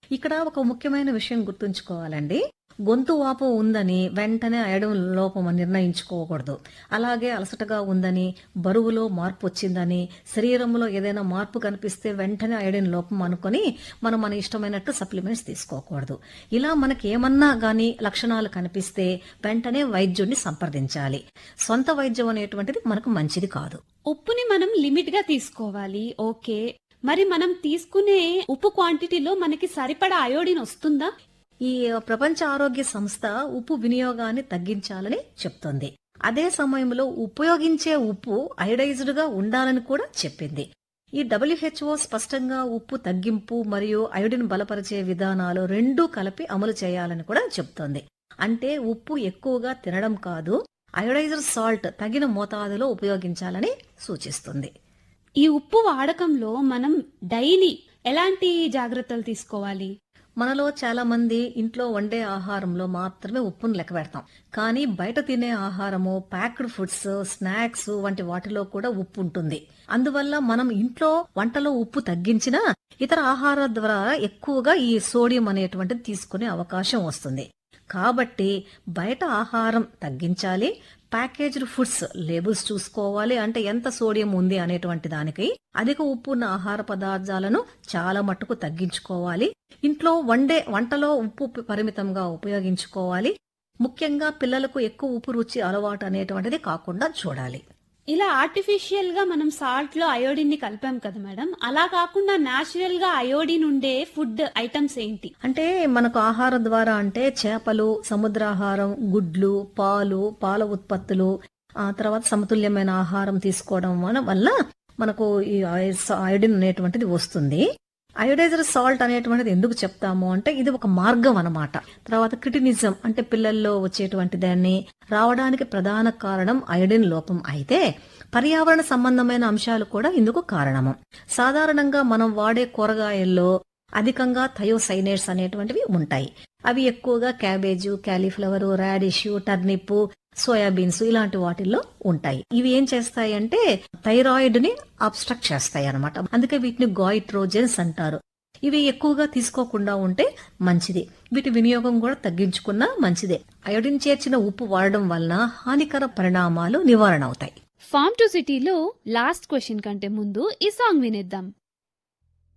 ఇక్కడ ఒక ముఖ్యమైన విషయం గుర్తుంచుకోవాలండి గొంతు వాపు ఉందని వెంటనే అయడం లోపం అని నిర్ణయించుకోకూడదు అలాగే అలసటగా ఉందని బరువులో మార్పు వచ్చిందని శరీరంలో ఏదైనా మార్పు కనిపిస్తే వెంటనే అయడిన్ లోపం అనుకొని మనం మన ఇష్టమైనట్టు సప్లిమెంట్స్ తీసుకోకూడదు ఇలా మనకి ఏమన్నా గాని లక్షణాలు కనిపిస్తే వెంటనే వైద్యుడిని సంప్రదించాలి సొంత వైద్యం అనేటువంటిది మనకు మంచిది కాదు ఉప్పుని మనం లిమిట్ గా తీసుకోవాలి ఓకే మరి మనం తీసుకునే ఉప్పు క్వాంటిటీలో మనకి సరిపడా అయోడిన్ వస్తుందా ఈ ప్రపంచ ఆరోగ్య సంస్థ ఉప్పు వినియోగాన్ని తగ్గించాలని చెప్తోంది అదే సమయంలో ఉపయోగించే ఉప్పు అయోడైజ్డ్ గా ఉండాలని కూడా చెప్పింది ఈ డబ్ల్యూహెచ్ఓ స్పష్టంగా ఉప్పు తగ్గింపు మరియు అయోడిన్ బలపరిచే విధానాలు రెండూ కలిపి అమలు చేయాలని కూడా చెప్తోంది అంటే ఉప్పు ఎక్కువగా తినడం కాదు అయోడైజర్ సాల్ట్ తగిన మోతాదులో ఉపయోగించాలని సూచిస్తుంది ఈ ఉప్పు వాడకంలో మనం డైలీ ఎలాంటి జాగ్రత్తలు తీసుకోవాలి మనలో చాలా మంది ఇంట్లో వండే ఆహారంలో మాత్రమే ఉప్పును లెక్క పెడతాం కానీ బయట తినే ఆహారము ప్యాక్డ్ ఫుడ్స్ స్నాక్స్ వంటి వాటిలో కూడా ఉప్పు ఉంటుంది అందువల్ల మనం ఇంట్లో వంటలో ఉప్పు తగ్గించినా ఇతర ఆహార ద్వారా ఎక్కువగా ఈ సోడియం అనేటువంటిది తీసుకునే అవకాశం వస్తుంది కాబట్టి బయట ఆహారం తగ్గించాలి ప్యాకేజ్డ్ ఫుడ్స్ లేబుల్స్ చూసుకోవాలి అంటే ఎంత సోడియం ఉంది అనేటువంటి దానికి అధిక ఉప్పు ఉన్న ఆహార పదార్థాలను చాలా మట్టుకు తగ్గించుకోవాలి ఇంట్లో వండే వంటలో ఉప్పు పరిమితంగా ఉపయోగించుకోవాలి ముఖ్యంగా పిల్లలకు ఎక్కువ ఉప్పు రుచి అలవాటు అనేటువంటిది కాకుండా చూడాలి ఇలా ఆర్టిఫిషియల్ గా మనం సాల్ట్ లో అయోడిన్ ని కలిపాం కదా మేడం అలా కాకుండా నాచురల్ గా అయోడిన్ ఉండే ఫుడ్ ఐటమ్స్ ఏంటి అంటే మనకు ఆహారం ద్వారా అంటే చేపలు సముద్రాహారం గుడ్లు పాలు పాల ఉత్పత్తులు ఆ తర్వాత సమతుల్యమైన ఆహారం తీసుకోవడం వల్ల- వల్ల మనకు ఈ అయోడిన్ అనేటువంటిది వస్తుంది అయోడైజర్ సాల్ట్ అనేటువంటిది ఎందుకు చెప్తాము అంటే ఇది ఒక మార్గం అన్నమాట తర్వాత క్రిటినిజం అంటే పిల్లల్లో వచ్చేటువంటి దాన్ని రావడానికి ప్రధాన కారణం అయోడిన్ లోపం అయితే పర్యావరణ సంబంధమైన అంశాలు కూడా ఇందుకు కారణము సాధారణంగా మనం వాడే కూరగాయల్లో అధికంగా థయోసైనేట్స్ అనేటువంటివి ఉంటాయి అవి ఎక్కువగా cabbage cauliflower radish turnip soybeans ఇలాంటి వాటిల్లో ఉంటాయి ఇవి ఏం చేస్తాయి అంటే థైరాయిడ్ ని అబ్స్ట్రక్ట్ చేస్తాయి అన్నమాట అందుకే వీటిని గాయిట్రోజెన్స్ అంటారు ఇవి ఎక్కువగా తీసుకోకుండా ఉంటే మంచిది వీటి వినియోగం కూడా తగ్గించుకున్నా మంచిదే అయోడిన్ చేర్చిన ఉప్పు వాడడం వలన హానికర పరిణామాలు నివారణ అవుతాయి ఫార్మ్ టు సిటీలో లాస్ట్ క్వశ్చన్ కంటే ముందు ఈ సాంగ్ వినేద్దాం